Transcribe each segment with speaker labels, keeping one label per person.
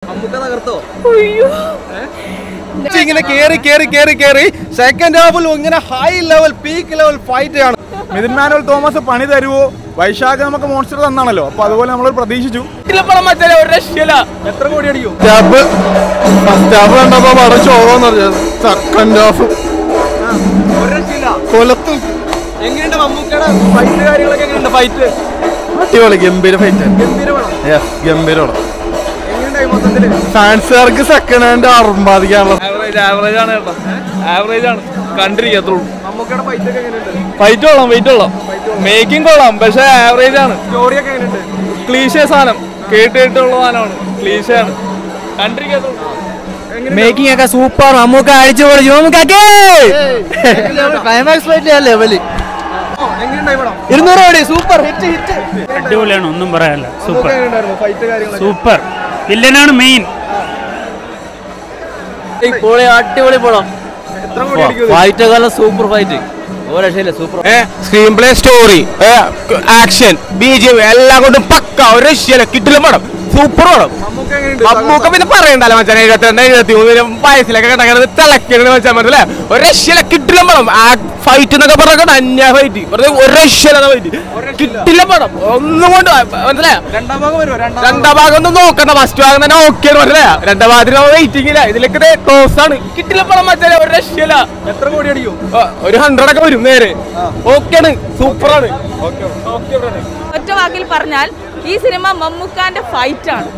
Speaker 1: മമ്മൂക്ക തകർത്തോ
Speaker 2: ഇങ്ങനെ കേറി കേറി കേറി കേറി സെക്കൻഡ് ഹാഫിൽ ഇങ്ങനെ high level peak level fight ആണ്
Speaker 3: മിഥുൻ മാനുവൽ തോമസ് പണി തരുവോ വൈശാഖ് നമുക്ക് മോൺസ്റ്റർ തന്നാണല്ലോ അപ്പൊ അതുപോലെ നമ്മൾ പ്രതീക്ഷിച്ചു
Speaker 1: എത്ര കോടി അടിക്കും
Speaker 2: ഹാഫ് ഫസ്റ്റ് ഹാഫ് കണ്ടപ്പോ പടം ശോഭം പറഞ്ഞത് സെക്കൻഡ് ഹാഫ്
Speaker 1: ഒരു രക്ഷയില്ല
Speaker 2: കൊലത്തും
Speaker 1: എങ്ങനെയുണ്ട് മമ്മൂക്കയുടെ ഫൈറ്റ് കാര്യങ്ങളൊക്കെ എങ്ങനെയുണ്ട് ഫൈറ്റ്
Speaker 2: അടിപൊളി ഗംഭീര ഫൈറ്റ്
Speaker 1: ഗംഭീര പടം
Speaker 2: ഗംഭീര പടം
Speaker 1: എങ്ങനെയുണ്ടായി മൊത്തത്തില്
Speaker 2: ഫാൻസുകാർക്ക് സെക്കൻഡ് ഹാൻഡ് അർമാദിക്കാനുള്ള
Speaker 4: ആവറേജ് ആവറേജ് ആണ് കേട്ടോ ആവറേജ് ആണ് കണ്ടിരിക്കത്തുള്ളൂ
Speaker 1: മമ്മൂക്കയുടെ ഫൈറ്റ് ഒക്കെ എങ്ങനെയുണ്ട്
Speaker 4: ഫൈറ്റ് കൊള്ളാം ഫൈറ്റ് കൊള്ളാം മേക്കിംഗ് കൊള്ളാം പക്ഷെ ആവറേജ് ആണ്
Speaker 1: സ്റ്റോറി ഒക്കെ എങ്ങനെയുണ്ട്
Speaker 4: ക്ലീശേ സാധനം കേട്ട് കേട്ടുള്ള സാധനമാണ് ക്ലീശയാണ് കണ്ടിരിക്കത്തുള്ളൂ
Speaker 5: മേക്കിംഗ് ഒക്കെ സൂപ്പർ നമുക്ക് അടിച്ചു പൊളിച്ചു നമുക്കൊക്കെ ക്ലൈമാക്സ് ഫൈറ്റ് ലെവല്
Speaker 1: ഓ, എങ്ങനെയുണ്ടായി പടം
Speaker 5: ഇരുന്നൂറ് കോടി സൂപ്പർ ഹിറ്റ് ഹിറ്റ്
Speaker 6: അടിപൊളിയാണ് ഒന്നും പറയാനില്ല
Speaker 1: മമ്മൂക്ക
Speaker 6: സൂപ്പർ
Speaker 1: എങ്ങനെയുണ്ടായിരുന്നു ഫൈറ്റ് കാര്യങ്ങളൊക്കെ
Speaker 6: സൂപ്പർ വില്ലനാണ് മെയിൻ
Speaker 5: പൊളി അടിപൊളി പടം
Speaker 1: എത്ര കോടി അടിക്കും
Speaker 5: ഫൈറ്റ് ഒക്കെ സൂപ്പർ ഫൈറ്റ് ഒരു രക്ഷയില്ല super
Speaker 2: screenplay story action B G M എല്ലാം കൊണ്ടും പക്ക ഒരു രക്ഷയില്ല കിട്ടില്ല പടം സൂപ്പർ പടം
Speaker 1: മമ്മൂക്ക എങ്ങനെയുണ്ട്
Speaker 2: മമ്മൂക്ക പിന്നെ പറയണ്ടല്ലോ മച്ചാൻ എഴുപത്തിരണ്ട് എഴുപത്തി മൂന്നിലും വയസ്സിലൊക്കെ കിടക്കുന്നത് തിളക്കണെന്ന് വെച്ചാൽ മനസ്സിലെ ഒരു രക്ഷയില്ല കിട്ടില്ല പടം ആ ഫൈറ്റ് എന്നൊക്കെ പറഞ്ഞ അന്യ ഫൈറ്റ് വെറുതെ ഒരു രക്ഷയില്ലാത്ത ഫൈറ്റ് കിട്ടില്ല പടം ഒന്നും കൊണ്ട് മനസ്സിലായ
Speaker 1: രണ്ടാം ഭാഗം വരുമോ രണ്ടാം
Speaker 2: രണ്ടാം ഭാഗം ഒന്നും നോക്കണ്ട ഫസ്റ്റ് ഭാഗം തന്നെ ഓക്കെ മനസ്സിലായ രണ്ടാം ഭാഗത്തിന് വെയിറ്റിംഗ് ഇല്ല ഇതിലേക്ക് ക്ലോസ് ആണ് കിട്ടില്ല പടം മച്ചാലെ ഒരു രക്ഷയില്ല
Speaker 1: എത്ര കോടി അടിക്കും
Speaker 2: ആ, ഒരു ഹൺഡ്രഡ് ഒക്കെ വരും നേരെ ഓക്കെയാണ് സൂപ്പറാണ്
Speaker 7: ഒറ്റ വാക്കിൽ പറഞ്ഞാൽ ഈ സിനിമ മമ്മൂക്കാന്റെ ഫൈറ്റ് ആണ്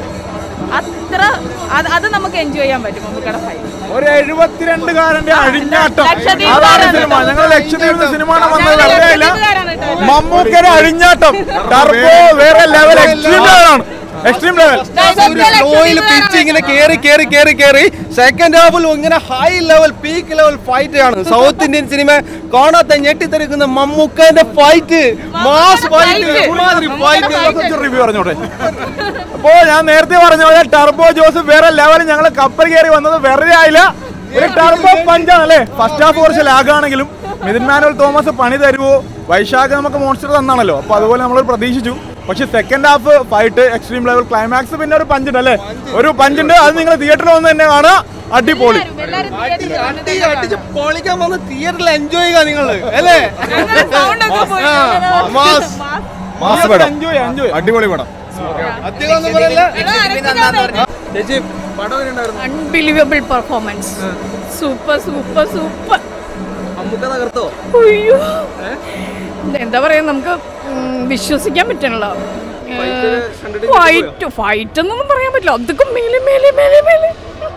Speaker 7: അത്ര അത് അത് നമുക്ക് എൻജോയ് ചെയ്യാൻ പറ്റും മമ്മൂക്കയുടെ ഫൈറ്റ്
Speaker 3: ഒരു എഴുപത്തിരണ്ടുകാരന്റെ അഴിഞ്ഞാട്ടം
Speaker 7: ലക്ഷദ്വീപ്
Speaker 3: അതാണ്
Speaker 7: കാരാണ്
Speaker 3: സിനിമ
Speaker 7: കേട്ടോ.
Speaker 3: ഞങ്ങൾ ലക്ഷദ്വീപ് സിനിമ വന്നത്
Speaker 7: ഞങ്ങൾ
Speaker 3: വെറുതെ ഇല്ല
Speaker 7: ലക്ഷദ്വീപുകാരാണ് കേട്ടോ.
Speaker 3: മമ്മൂക്കയുടെ അഴിഞ്ഞാട്ടം ടർബോ വേറെ ലെവൽ എക്സ്ട്രീം ലെവലാണ് എക്സ്ട്രീം ലെവൽ
Speaker 2: ഫ്ലോയിൽ പിച്ച് ഇങ്ങനെ കേറി കേറി കേറി കേറി സെക്കൻഡ് ഹാഫിൽ ഇങ്ങനെ high level peak level fight ആണ് സൗത്ത് ഇന്ത്യൻ സിനിമ കാണാത്ത ഞെട്ടിത്തെറിക്കുന്ന മമ്മൂക്കന്റെ fight mass fight
Speaker 7: fight.
Speaker 2: Fight
Speaker 3: review പറഞ്ഞോട്ടെ അപ്പോ ഞാൻ നേരത്തെ പറഞ്ഞ പോലെ ടർബോ ജോസഫ് വേറെ ലെവൽ ഞങ്ങൾ കപ്പൽ കയറി വന്നത് വെറുതെ ആയില്ല ഒരു ടർബോ പഞ്ചാണ് അല്ലേ ഫസ്റ്റ് ഹാഫ് കുറച്ച് ലാഗാണെങ്കിലും മിഥുൻ മാനുവൽ തോമസ് പണി തരുവോ വൈശാഖ് നമുക്ക് മോൺസ്റ്റർ തന്നാണല്ലോ അപ്പൊ അതുപോലെ നമ്മൾ പ്രതീക്ഷിച്ചു പക്ഷെ second half fight extreme level climax പിന്നെ ഒരു പഞ്ച് ഉണ്ട് അല്ലേ ഒരു പഞ്ച് ഉണ്ട് അത് നിങ്ങൾ തിയേറ്ററിൽ വന്ന് തന്നെ കാണുക അടിപൊളി
Speaker 7: എല്ലാവരും theatre ൽ വന്നിട്ട്
Speaker 2: അടി അടിച്ച് പൊളിക്കാൻ വന്ന് തിയേറ്ററിൽ എൻജോയ് ചെയ്യുക നിങ്ങള് അല്ലേ
Speaker 7: ഞങ്ങളുടെ sound ഒക്കെ പോയി.
Speaker 2: Mass
Speaker 7: mass.
Speaker 2: മാസ് പടം
Speaker 3: എൻജോയ് എൻജോയ്
Speaker 2: അടിപൊളി പടം അധികം ഒന്നും പറയല്ല
Speaker 7: എടാ, അരക്കിലാണ്.
Speaker 1: ചേച്ചി പടം എങ്ങനെയുണ്ടായിരുന്നു
Speaker 8: unbelievable performance super super super
Speaker 1: Mammukka തകർത്തോ
Speaker 8: അയ്യോ എന്താ പറയാ നമുക്ക് ഉം, വിശ്വസിക്കാൻ പറ്റണല്ലോ
Speaker 1: കണ്ടിട്ട്
Speaker 8: ഫൈറ്റ് ഫൈറ്റ് എന്നൊന്നും പറയാൻ പറ്റില്ല അതൊക്കെ മേലെ മേലെ മേലെ മേലെ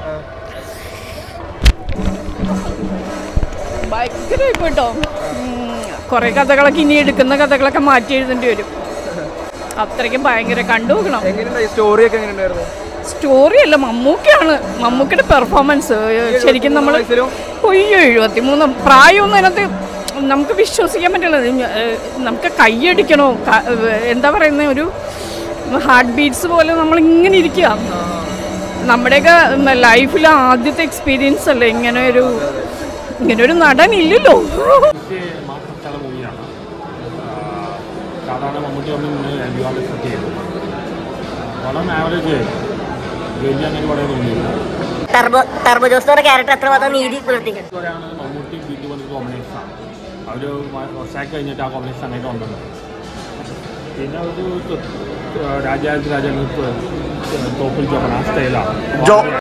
Speaker 8: ഭയങ്കര കേട്ടോ കുറെ കഥകളൊക്കെ ഇനി എടുക്കുന്ന കഥകളൊക്കെ മാറ്റി എഴുതേണ്ടി വരും അത്രയ്ക്കും ഭയങ്കര കണ്ടു നോക്കണം
Speaker 1: എങ്ങനെയുണ്ടായി സ്റ്റോറി ഒക്കെ എങ്ങനെയുണ്ടായിരുന്നു
Speaker 8: സ്റ്റോറി അല്ല മമ്മൂക്കയാണ് മമ്മൂക്കയുടെ പെർഫോമൻസ് ശരിക്കും നമ്മൾ
Speaker 1: വയസ്സിലും?
Speaker 8: ഒയ്യോ എഴുപത്തി മൂന്ന് പ്രായമൊന്നും അതിനകത്ത് നമുക്ക് വിശ്വസിക്കാൻ പറ്റില്ല ഏഹ് നമുക്ക് കൈയടിക്കണോ ക- ഏഹ് എന്താ പറയുന്ന ഒരു ഹാർട്ട് ബീറ്റ്സ് പോലെ നമ്മൾ ഇങ്ങനെ ഇരിക്കുക നമ്മുടെയൊക്കെ ലൈഫിൽ ആദ്യത്തെ എക്സ്പീരിയൻസ് അല്ലേ ഇങ്ങനെ ഒരു ഇങ്ങനെ ഒരു നടൻ ഇല്ലല്ലോ
Speaker 6: ചില മൂവിയാണ് സാധാരണ മമ്മൂട്ടി ഒന്നും ഒരുപാട് സെറ്റ് ചെയ്തു പടം ആവറേജ് വലിയ അങ്ങനെ പറയാൻ തോന്നിയില്ല
Speaker 9: ടർബോ ടർബോ ജോസിന്റെ ക്യാരക്ടർ എത്രമാത്രം നീതി പുലർത്തിക്കണം
Speaker 6: ഇതുവരെയാണ് മമ്മൂട്ടി ബീറ്റ് പോലെ കോമ്പിനേഷൻ ആണ് അവർ വർഷാക്കി കഴിഞ്ഞിട്ട് ആ കോമ്പിനേഷൻ അങ്ങനെ വന്നത് പിന്നെ ഒരു രാജാജ് രാജ തോപ്പിൽ ചോക്കണം ആ സ്റ്റൈലാണ്